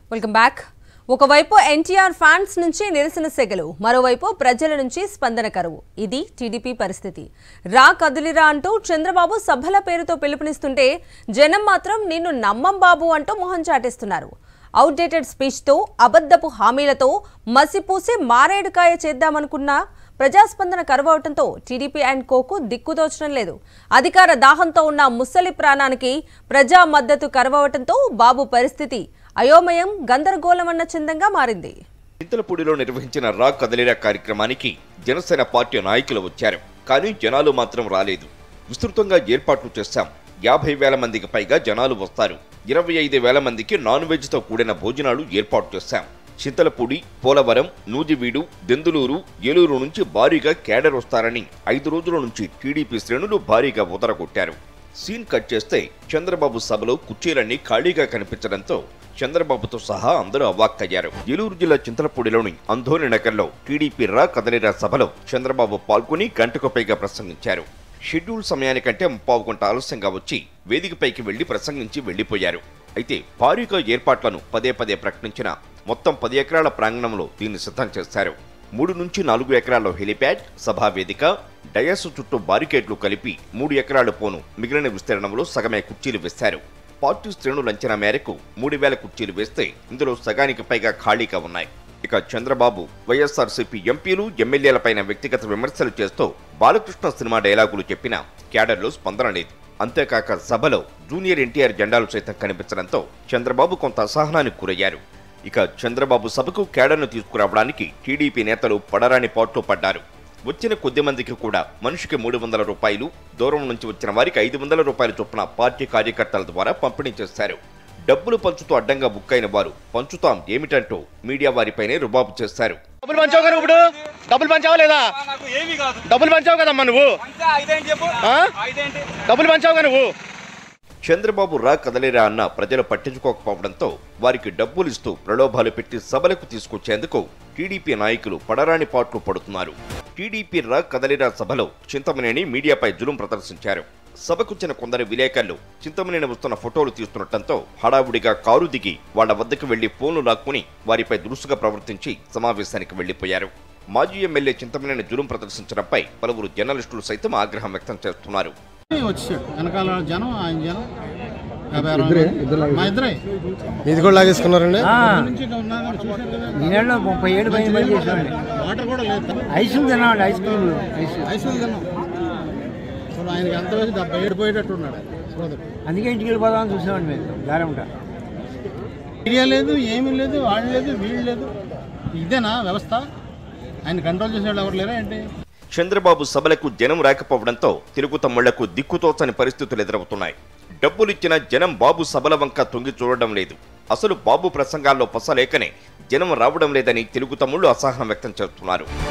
Welcome back ఒకవైపు NTR fans నుంచి నిరసన సెగలు మరోవైపు ప్రజల నుంచి స్పందన కరువు ఇది టీడీపీ పరిస్థితి రా కదిలిరా అంటూ చంద్రబాబు సభల పేరుతో పిలుపునిస్తుంటే జనం మాత్రం నిన్ను నమ్మం బాబు అంటూ మొహం చాటేస్తున్నారు అవుట్డేటెడ్ స్పీచ్తో అబద్ధపు హామీలతో మసిపూసి మారేడుకాయ చేద్దామనుకున్నా ప్రజాస్పందన కరువవటంతో టీడీపీ అండ్ కోకు దిక్కుదోచడం లేదు అధికార దాహంతో ఉన్న ముసలి ప్రాణానికి ప్రజా మద్దతు కరువవటంతో బాబు పరిస్థితి అయోమయం గందరగోళమన్న చందంగా మారింది చింతలపూడిలో నిర్వహించిన రా కదలిరా కార్యక్రమానికి జనసేన పార్టీ నాయకులు వచ్చారు కానీ జనాలు మాత్రం రాలేదు విస్తృతంగా ఏర్పాట్లు చేశాం యాభై వేల మందికి పైగా జనాలు వస్తారు ఇరవై ఐదు వేల మందికి నాన్ వెజ్తో కూడిన భోజనాలు ఏర్పాటు చేశాం చింతలపూడి పోలవరం నూజివీడు దెందులూరు ఏలూరు నుంచి భారీగా కేడర్ వస్తారని ఐదు రోజుల నుంచి టీడీపీ శ్రేణులు భారీగా ఉదరగొట్టారు సీన్ కట్ చేస్తే చంద్రబాబు సభలో కుర్చీలన్నీ ఖాళీగా కనిపించడంతో చంద్రబాబుతో సహా అందరూ అవాక్కయ్యారు ఏలూరు జిల్లా చింతలపూడిలోని అంధోని నగర్లో టీడీపీ రా కదలిరా సభలో చంద్రబాబు పాల్గొని గంటకు పైగా ప్రసంగించారు షెడ్యూల్ సమయానికంటే ముప్పావు గంట ఆలస్యంగా వచ్చి వేదికపైకి వెళ్లి ప్రసంగించి వెళ్లిపోయారు అయితే భారీగా ఏర్పాట్లను పదే పదే ప్రకటించిన మొత్తం పది ఎకరాల ప్రాంగణంలో దీన్ని సిద్ధం చేశారు మూడు నుంచి నాలుగు ఎకరాల్లో హెలిప్యాడ్ సభా వేదిక డయాస్ చుట్టూ బారికేడ్లు కలిపి మూడు ఎకరాలు పోను మిగిలిన విస్తీర్ణంలో సగమే కుర్చీలు వేశారు పార్టీ శ్రేణుల అంచనా మేరకు మూడు వేల కుర్చీలు వేస్తే ఇందులో సగానికి పైగా ఖాళీగా ఉన్నాయి ఇక చంద్రబాబు వైఎస్ఆర్సీపీ ఎంపీలు ఎమ్మెల్యేలపైన వ్యక్తిగత విమర్శలు చేస్తూ బాలకృష్ణ సినిమా డైలాగులు చెప్పినా క్యాడర్లో స్పందన లేదు అంతేకాక సభలో జూనియర్ ఎన్టీఆర్ జెండాలు సైతం కనిపించడంతో చంద్రబాబు కొంత అసహనానికి గురయ్యారు ఇక చంద్రబాబు సభకు కేడర్ను తీసుకురావడానికి టీడీపీ నేతలు పడరాని పాట్లు పడ్డారు వచ్చిన కొద్ది మందికి కూడా మనిషికి మూడు వందల రూపాయలు దూరం నుంచి వచ్చిన వారికి ఐదు వందల రూపాయల చొప్పున పార్టీ కార్యకర్తల ద్వారా పంపిణీ చేశారు డబ్బులు పంచుతూ అడ్డంగా బుక్ అయిన వారు పంచుతాం ఏమిటంటూ మీడియా వారిపైనే రుబాబు చేశారు డబ్బులు పంచావు కదా ఇప్పుడు డబ్బులు పంచావా లేదా నాకు ఏమీ కాదు డబ్బులు పంచావు కదమ్మా నువ్వు అంతే ఐదేంటి చెప్పు ఆ? ఐదేంటి డబ్బులు పంచావు కదా నువ్వు చంద్రబాబు రా కదలేరా అన్న ప్రజలు పట్టించుకోకపోవడంతో వారికి డబ్బులు ఇస్తూ ప్రలోభాలు పెట్టి సభలకు తీసుకొచ్చేందుకు టీడీపీ నాయకులు పడరాని పాట్లు పడుతున్నారు టీడీపీ రా కదలేరా సభలో చింతమనేని మీడియాపై జులుం ప్రదర్శించారు సభకొచ్చిన కొందరు విలేకరులు చింతమనేని వస్తున్న ఫోటోలు తీస్తుండటంతో హడావుడిగా కారు దిగి వాళ్ల వద్దకు వెళ్లి ఫోన్లు లాక్కుని వారిపై దురుసుగా ప్రవర్తించి సమావేశానికి వెళ్లిపోయారు మాజీ ఎమ్మెల్యే చింతమనేని జులుం ప్రదర్శించడంపై పలువురు జర్నలిస్టులు సైతం ఆగ్రహం వ్యక్తం చేస్తున్నారు వచ్చాడు వెనకాల జనం ఆయన జనం యాభై అరవై మంది. మా ఇద్దరే ఇది కూడా లాగేసుకున్నారండి పొద్దు నుంచి ఇక్కడ ఉన్నారు కదా, చూశారు కదా ఈనేళ్ళు ముప్పై ఏడు పైన పని చేసామండి వాటర్ కూడా లేదు ఐస్ క్రీమ్ తిన్నామండి ice cream ice ice cream తిన్నాం ఇప్పుడు ఆయనకి ఎంత వయసు డెబ్బై ఏడు పోయేటట్టు ఉన్నాడు సోదరు అందుకే ఇంటికి వెళ్ళిపోదామని చూసామండి మేము దారి ఉంటా మీడియా లేదు ఏమీ లేదు వాళ్ళు లేదు వీళ్ళు లేదు ఇదేనా వ్యవస్థ ఆయన కంట్రోల్ చేసేవాళ్ళు ఎవరు లేరా ఏంటి చంద్రబాబు సభలకు జనం రాకపోవడంతో తెలుగు తమ్ముళ్లకు దిక్కుతోచని పరిస్థితులు ఎదురవుతున్నాయి డబ్బులిచ్చిన జనం బాబు సభల వంక తొంగి చూడడం లేదు అసలు బాబు ప్రసంగాల్లో పసలేకనే జనం రావడం లేదని తెలుగు తమ్ముళ్లు అసహనం వ్యక్తం చేస్తున్నారు